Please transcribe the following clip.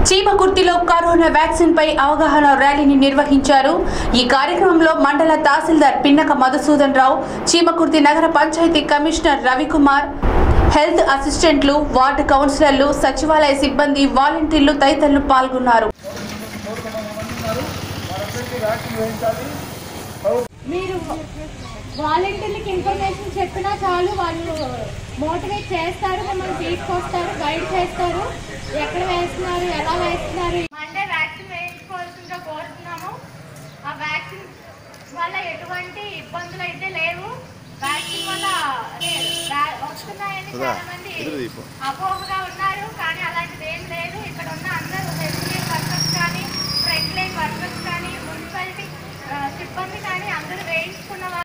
చీమకుర్తిలో corona vaccine పై అవగాహన ర్యాలీని నిర్వహించారు ఈ కార్యక్రమంలో మండల తహసీల్దార్ పిన్నక మధుసూదన్ రావు చీమకుర్తి నగర పంచాయతీ కమిషనర్ రవికుమార్ హెల్త్ అసిస్టెంట్లు వార్డు కౌన్సిలర్లు సచివాలయ సిబ్బంది వాలంటీర్లు తదితరులు పాల్గొన్నారు మీరు వాలంటీర్లకు ఇన్ఫర్మేషన్ చెప్పినా చాలు వాళ్ళు మోటివేట్ చేస్తారు మిమ్మల్ని తీసుకొస్తారు గైడ్ చేస్తారు ఎక్కడ వేస్తున్నారు ఎలా వేస్తున్నారు మండే వ్యాక్సిన్ వేయించుకోవాల్సిందిగా కోరుతున్నాము ఆ వ్యాక్సిన్ వల్ల ఎటువంటి ఇబ్బందులు అయితే లేవు వ్యాక్సిన్ వల్ల అదే వ్యా- వస్తున్నాయని చాలా మంది అపోహగా ఉన్నారు కానీ అలాంటిది ఏం లేదు ఇక్కడ ఉన్న అందరూ హెల్త్ కేర్ వర్కర్స్ కానీ ఫ్రంట్ లైన్ వర్కర్స్ కానీ మున్సిపాలిటీ సిబ్బంది కానీ అందరూ వేయించుకున్న వాళ్ళు